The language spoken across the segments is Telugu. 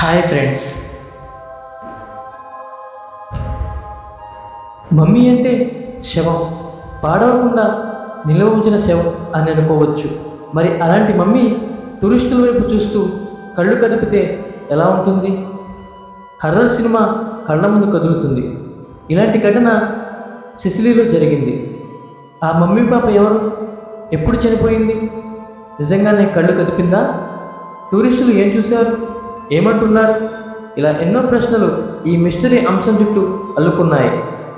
హాయ్ ఫ్రెండ్స్ మమ్మీ అంటే శవం పాడవకుండా నిలవ ఉంచిన శవం అని అనుకోవచ్చు మరి అలాంటి మమ్మీ టూరిస్టుల వైపు చూస్తూ కళ్ళు కదిపితే ఎలా ఉంటుంది హర్రర్ సినిమా కళ్ళ ముందు కదులుతుంది ఇలాంటి ఘటన సిసిలీలో జరిగింది ఆ మమ్మీ పాప ఎవరు ఎప్పుడు చనిపోయింది నిజంగానే కళ్ళు కదిపిందా టూరిస్టులు ఏం చూశారు ఏమంటున్నారు ఇలా ఎన్నో ప్రశ్నలు ఈ మిస్టరీ అంశం చుట్టూ అల్లుకున్నాయి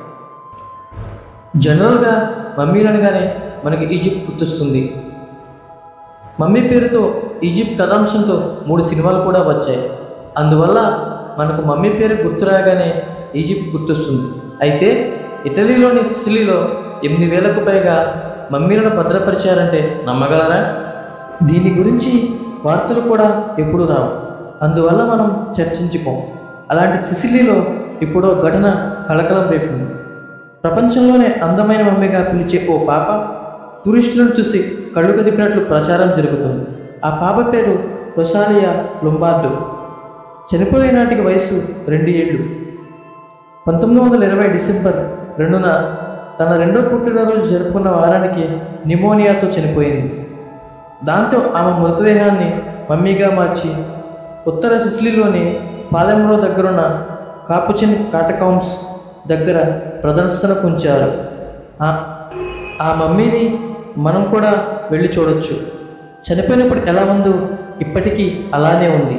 జనరల్గా మమ్మీలు అనగానే మనకి ఈజిప్ట్ గుర్తొస్తుంది మమ్మీ పేరుతో ఈజిప్ట్ కథాంశంతో మూడు సినిమాలు కూడా వచ్చాయి అందువల్ల మనకు మమ్మీ పేరు గుర్తు రాగానే ఈజిప్ట్ గుర్తొస్తుంది అయితే ఇటలీలోని సిసిలీలో ఎనిమిది వేలకు పైగా మమ్మీలను భద్రపరిచారంటే నమ్మగలరా దీని గురించి వార్తలు కూడా ఎప్పుడు రావు అందువల్ల మనం చర్చించుకోం అలాంటి సిసిలీలో ఇప్పుడో ఘటన కలకలం రేపింది ప్రపంచంలోనే అందమైన మమ్మీగా పిలిచే ఓ పాప టూరిస్టులను చూసి కళ్ళు కదిపినట్లు ప్రచారం జరుగుతుంది ఆ పాప పేరు రొసాలియా లొంబార్డో చనిపోయే నాటికి వయసు రెండు ఏళ్ళు పంతొమ్మిది వందల ఇరవై డిసెంబర్ రెండున తన రెండో పుట్టినరోజు జరుపుకున్న వారానికి నిమోనియాతో చనిపోయింది దాంతో ఆమె మృతదేహాన్ని మమ్మీగా మార్చి ఉత్తర సిసిలీలోని పాలెంలో దగ్గరున్న కాపుచిన్ కాటకౌమ్స్ దగ్గర ప్రదర్శనకు ఉంచారు ఆ- ఆ మమ్మీని మనం కూడా వెళ్ళి చూడొచ్చు చనిపోయినప్పుడు ఎలా ఉందో ఇప్పటికీ అలానే ఉంది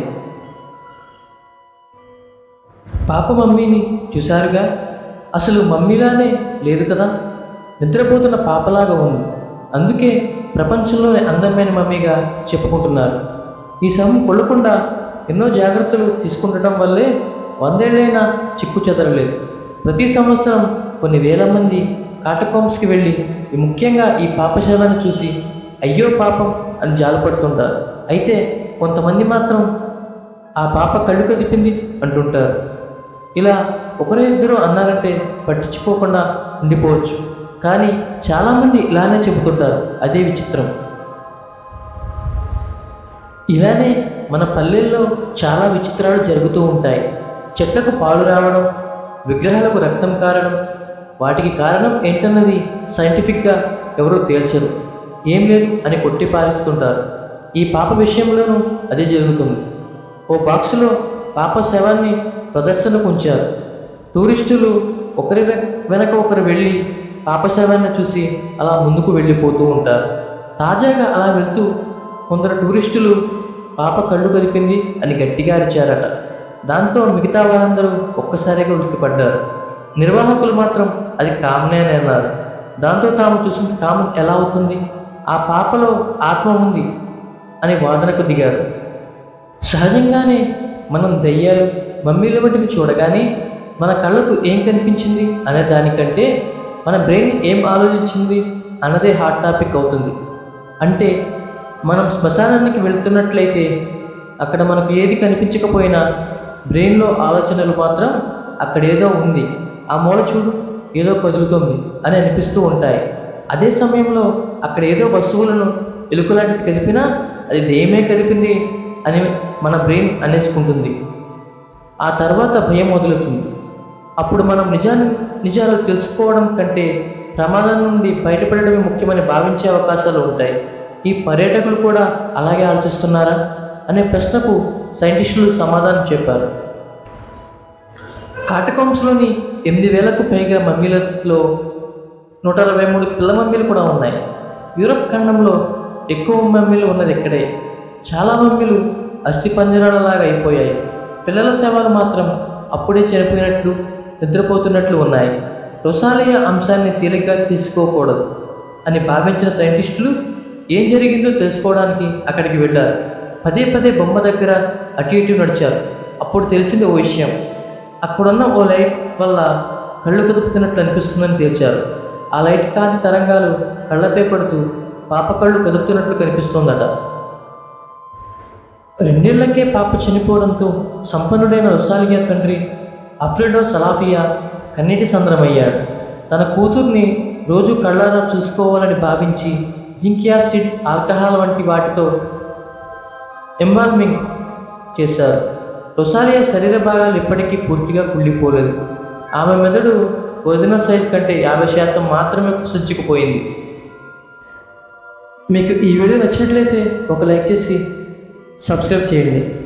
పాప మమ్మీని చూశారుగా అసలు మమ్మీలానే లేదు కదా నిద్రపోతున్న పాపలాగా ఉంది అందుకే ప్రపంచంలోనే అందమైన మమ్మీగా చెప్పుకుంటున్నారు ఈ సమయం కొల్లకుండా ఎన్నో జాగ్రత్తలు తీసుకుంటడం వల్లే వందేళ్లైనా చిక్కు చెదరలేదు ప్రతి సంవత్సరం కొన్ని వేల మంది కాటకోమ్స్కి వెళ్ళి ఈ ముఖ్యంగా ఈ పాప శవాన్ని చూసి అయ్యో పాపం అని జాలిపడుతుంటారు అయితే కొంతమంది మాత్రం ఆ పాప కళ్ళు కదిపింది అంటుంటారు ఇలా ఒకరో ఇద్దరు అన్నారంటే పట్టించుకోకుండా ఉండిపోవచ్చు కానీ చాలామంది ఇలానే చెబుతుంటారు అదే విచిత్రం ఇలానే మన పల్లెల్లో చాలా విచిత్రాలు జరుగుతూ ఉంటాయి చెట్లకు పాలు రావడం విగ్రహాలకు రక్తం కారడం వాటికి కారణం ఏంటన్నది సైంటిఫిక్గా ఎవరూ తేల్చరు ఏం లేదు అని కొట్టి పారేస్తుంటారు ఈ పాప విషయంలోనూ అదే జరుగుతుంది ఓ బాక్సులో పాప శవాన్ని ప్రదర్శనకు ఉంచారు టూరిస్టులు ఒకరి వె- వెనక ఒకరు వెళ్ళి పాప శవాన్ని చూసి అలా ముందుకు వెళ్ళిపోతూ ఉంటారు తాజాగా అలా వెళ్తూ కొందరు టూరిస్టులు పాప కళ్ళు కలిపింది అని గట్టిగా అరిచారట దాంతో మిగతా వారందరూ ఒక్కసారిగా ఉలిక్కిపడ్డారు నిర్వాహకులు మాత్రం అది కామనే అని అన్నారు దాంతో తాము చూసిన కామం ఎలా అవుతుంది ఆ పాపలో ఆత్మ ఉంది అని వాదనకు దిగారు సహజంగానే మనం దయ్యాలు మమ్మీల వంటిని చూడగానే మన కళ్ళకు ఏం కనిపించింది అనే దానికంటే మన బ్రెయిన్ ఏం ఆలోచించింది అన్నదే హాట్ టాపిక్ అవుతుంది అంటే మనం శ్మశానానికి వెళ్తున్నట్లయితే అక్కడ మనకు ఏది కనిపించకపోయినా బ్రెయిన్లో ఆలోచనలు మాత్రం అక్కడ ఏదో ఉంది ఆ మూల చూడు ఏదో కదులుతుంది అని అనిపిస్తూ ఉంటాయి అదే సమయంలో అక్కడ ఏదో వస్తువులను ఎలుకలాంటిది కదిపినా అది దెయ్యమే కదిపింది అని మన బ్రెయిన్ అనేసుకుంటుంది ఆ తర్వాత భయం మొదలుతుంది అప్పుడు మనం నిజాన్ని నిజాలు తెలుసుకోవడం కంటే ప్రమాదం నుండి బయటపడడమే ముఖ్యమని భావించే అవకాశాలు ఉంటాయి ఈ పర్యాటకులు కూడా అలాగే ఆలోచిస్తున్నారా అనే ప్రశ్నకు సైంటిస్టులు సమాధానం చెప్పారు కాటకాంస్లోని ఎనిమిది వేలకు పైగా మమ్మీలలో నూట అరవై మూడు పిల్ల మమ్మీలు కూడా ఉన్నాయి యూరప్ ఖండంలో ఎక్కువ మమ్మీలు ఉన్నది ఇక్కడే చాలా మమ్మీలు అస్థిపంజరాలలాగా అయిపోయాయి పిల్లల శవాలు మాత్రం అప్పుడే చనిపోయినట్లు నిద్రపోతున్నట్లు ఉన్నాయి రొసాలియా అంశాన్ని తేలిగ్గా తీసుకోకూడదు అని భావించిన సైంటిస్టులు ఏం జరిగిందో తెలుసుకోవడానికి అక్కడికి వెళ్ళారు పదే పదే బొమ్మ దగ్గర అటు ఇటు నడిచారు అప్పుడు తెలిసింది ఓ విషయం అక్కడున్న ఓ లైట్ వల్ల కళ్ళు కదుపుతున్నట్లు అనిపిస్తుందని తేల్చారు ఆ లైట్ కాంతి తరంగాలు కళ్ళపై పడుతూ పాప కళ్ళు కదుపుతున్నట్లు కనిపిస్తోందట రెండేళ్లకే పాప చనిపోవడంతో సంపన్నుడైన రొసాలియా తండ్రి అఫ్రెడో సలాఫియా కన్నీటి సంద్రమయ్యాడు తన కూతుర్ని రోజు కళ్ళారా చూసుకోవాలని భావించి జింక్ యాసిడ్ ఆల్కహాల్ వంటి వాటితో ఎంబాల్మింగ్ చేశారు రొసారియా శరీర భాగాలు ఇప్పటికీ పూర్తిగా కుళ్ళిపోలేదు ఆమె మెదడు వదిన సైజ్ కంటే యాభై శాతం మాత్రమే కుసించుకుపోయింది మీకు ఈ వీడియో నచ్చినట్లయితే ఒక లైక్ చేసి సబ్స్క్రైబ్ చేయండి